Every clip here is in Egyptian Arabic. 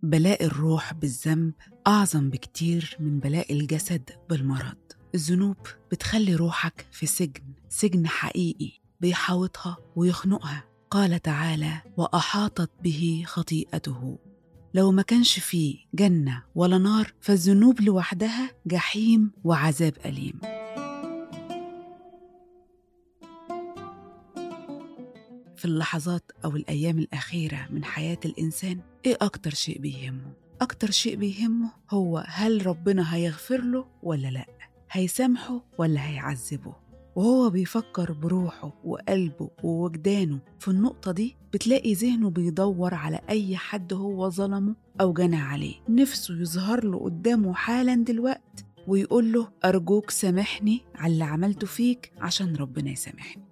بلاء الروح بالذنب أعظم بكتير من بلاء الجسد بالمرض الذنوب بتخلي روحك في سجن سجن حقيقي بيحاوطها ويخنقها قال تعالى وأحاطت به خطيئته لو ما كانش فيه جنة ولا نار فالذنوب لوحدها جحيم وعذاب أليم في اللحظات أو الأيام الأخيرة من حياة الإنسان إيه أكتر شيء بيهمه؟ أكتر شيء بيهمه هو هل ربنا هيغفر له ولا لأ؟ هيسامحه ولا هيعذبه؟ وهو بيفكر بروحه وقلبه ووجدانه في النقطة دي بتلاقي ذهنه بيدور على أي حد هو ظلمه أو جنى عليه نفسه يظهر له قدامه حالا دلوقت ويقول له أرجوك سامحني على اللي عملته فيك عشان ربنا يسامحني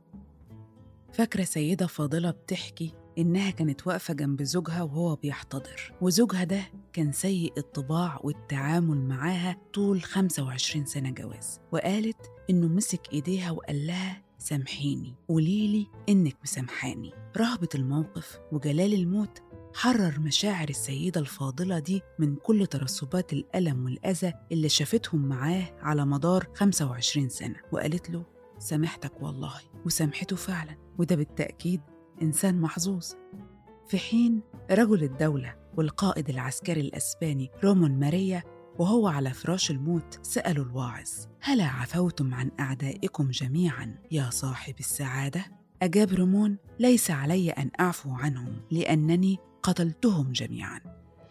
فاكرة سيدة فاضلة بتحكي إنها كانت واقفة جنب زوجها وهو بيحتضر وزوجها ده كان سيء الطباع والتعامل معاها طول 25 سنة جواز وقالت إنه مسك إيديها وقال لها سامحيني قوليلي إنك مسامحاني رهبة الموقف وجلال الموت حرر مشاعر السيدة الفاضلة دي من كل ترسبات الألم والأذى اللي شافتهم معاه على مدار 25 سنة وقالت له سامحتك والله وسامحته فعلا وده بالتأكيد إنسان محظوظ في حين رجل الدولة والقائد العسكري الأسباني رومون ماريا وهو على فراش الموت سألوا الواعظ هلا عفوتم عن أعدائكم جميعا يا صاحب السعادة؟ أجاب رومون ليس علي أن أعفو عنهم لأنني قتلتهم جميعا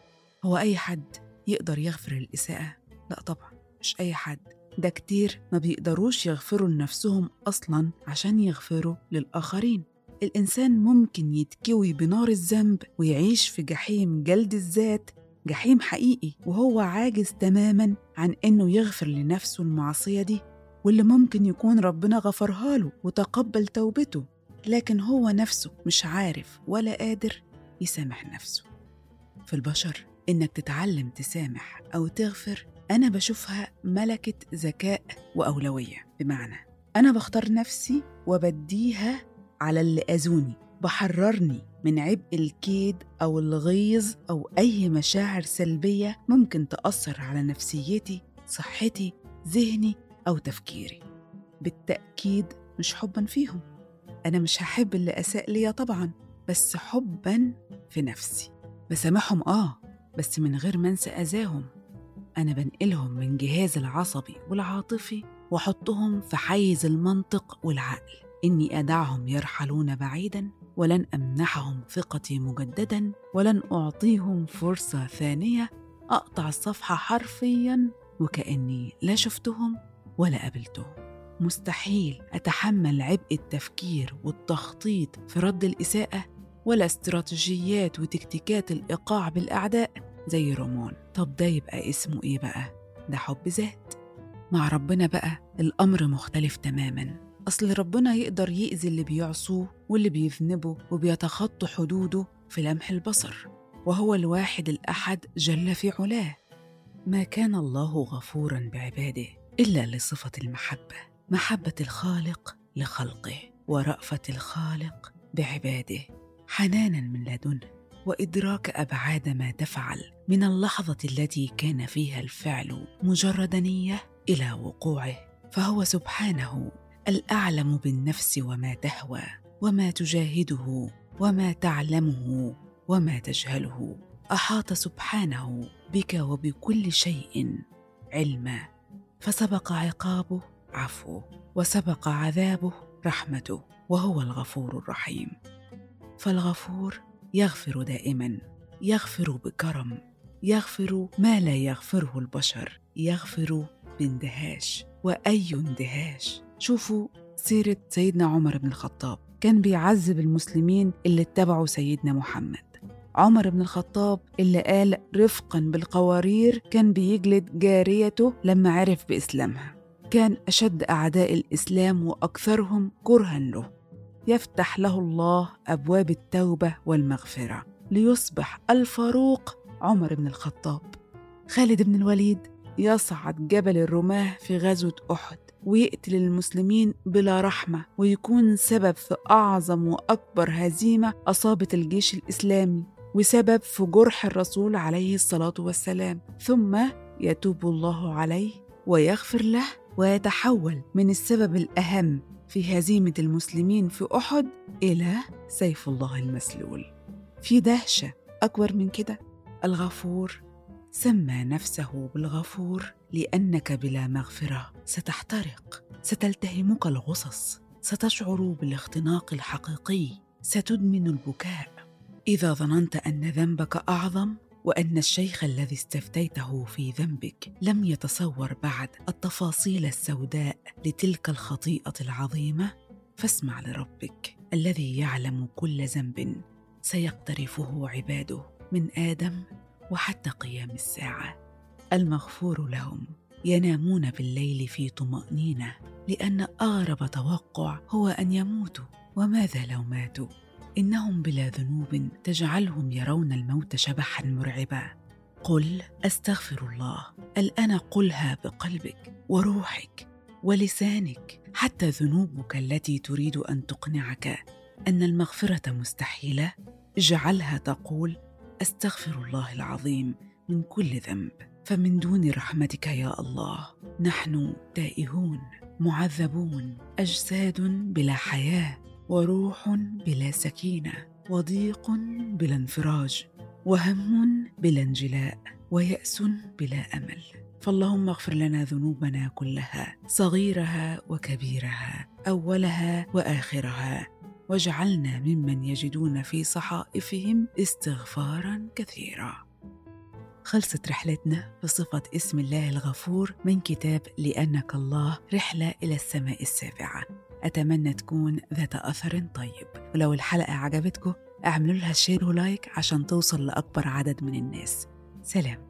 هو أي حد يقدر يغفر الإساءة؟ لا طبعا مش أي حد ده كتير ما بيقدروش يغفروا لنفسهم أصلا عشان يغفروا للآخرين الإنسان ممكن يتكوي بنار الذنب ويعيش في جحيم جلد الذات جحيم حقيقي وهو عاجز تماما عن إنه يغفر لنفسه المعصية دي واللي ممكن يكون ربنا غفرها له وتقبل توبته لكن هو نفسه مش عارف ولا قادر يسامح نفسه في البشر إنك تتعلم تسامح أو تغفر أنا بشوفها ملكة ذكاء وأولوية بمعنى أنا بختار نفسي وبديها على اللي أذوني بحررني من عبء الكيد أو الغيظ أو أي مشاعر سلبية ممكن تأثر على نفسيتي صحتي ذهني أو تفكيري بالتأكيد مش حبا فيهم أنا مش هحب اللي أساء ليا طبعا بس حبا في نفسي بسامحهم آه بس من غير ما أنسى أذاهم أنا بنقلهم من جهاز العصبي والعاطفي وأحطهم في حيز المنطق والعقل إني أدعهم يرحلون بعيدا ولن أمنحهم ثقتي مجددا ولن أعطيهم فرصة ثانية أقطع الصفحة حرفيا وكأني لا شفتهم ولا قابلتهم مستحيل أتحمل عبء التفكير والتخطيط في رد الإساءة ولا استراتيجيات وتكتيكات الإيقاع بالأعداء زي رومون طب ده يبقى اسمه إيه بقى؟ ده حب ذات مع ربنا بقى الأمر مختلف تماما أصل ربنا يقدر يأذي اللي بيعصوه واللي بيذنبوا وبيتخطوا حدوده في لمح البصر وهو الواحد الأحد جل في علاه ما كان الله غفورا بعباده إلا لصفة المحبة محبة الخالق لخلقه ورأفة الخالق بعباده حنانا من لدنه وإدراك أبعاد ما تفعل من اللحظة التي كان فيها الفعل مجرد نية إلى وقوعه فهو سبحانه الاعلم بالنفس وما تهوى وما تجاهده وما تعلمه وما تجهله احاط سبحانه بك وبكل شيء علما فسبق عقابه عفوه وسبق عذابه رحمته وهو الغفور الرحيم فالغفور يغفر دائما يغفر بكرم يغفر ما لا يغفره البشر يغفر باندهاش واي اندهاش شوفوا سيرة سيدنا عمر بن الخطاب كان بيعذب المسلمين اللي اتبعوا سيدنا محمد عمر بن الخطاب اللي قال رفقا بالقوارير كان بيجلد جاريته لما عرف بإسلامها كان أشد أعداء الإسلام وأكثرهم كرها له يفتح له الله أبواب التوبة والمغفرة ليصبح الفاروق عمر بن الخطاب خالد بن الوليد يصعد جبل الرماه في غزوة أحد ويقتل المسلمين بلا رحمة ويكون سبب في أعظم وأكبر هزيمة أصابت الجيش الإسلامي وسبب في جرح الرسول عليه الصلاة والسلام ثم يتوب الله عليه ويغفر له ويتحول من السبب الأهم في هزيمة المسلمين في أحد إلى سيف الله المسلول في دهشة أكبر من كده الغفور سمى نفسه بالغفور لأنك بلا مغفرة ستحترق ستلتهمك الغصص ستشعر بالاختناق الحقيقي ستدمن البكاء اذا ظننت ان ذنبك اعظم وان الشيخ الذي استفتيته في ذنبك لم يتصور بعد التفاصيل السوداء لتلك الخطيئه العظيمه فاسمع لربك الذي يعلم كل ذنب سيقترفه عباده من ادم وحتى قيام الساعه المغفور لهم ينامون بالليل في طمانينه لان اغرب توقع هو ان يموتوا وماذا لو ماتوا انهم بلا ذنوب تجعلهم يرون الموت شبحا مرعبا قل استغفر الله الان قلها بقلبك وروحك ولسانك حتى ذنوبك التي تريد ان تقنعك ان المغفره مستحيله اجعلها تقول استغفر الله العظيم من كل ذنب فمن دون رحمتك يا الله نحن تائهون معذبون اجساد بلا حياه وروح بلا سكينه وضيق بلا انفراج وهم بلا انجلاء وياس بلا امل فاللهم اغفر لنا ذنوبنا كلها صغيرها وكبيرها اولها واخرها واجعلنا ممن يجدون في صحائفهم استغفارا كثيرا خلصت رحلتنا بصفة اسم الله الغفور من كتاب لأنك الله رحلة إلى السماء السابعة أتمنى تكون ذات أثر طيب ولو الحلقة عجبتكم اعملوا لها شير ولايك عشان توصل لأكبر عدد من الناس سلام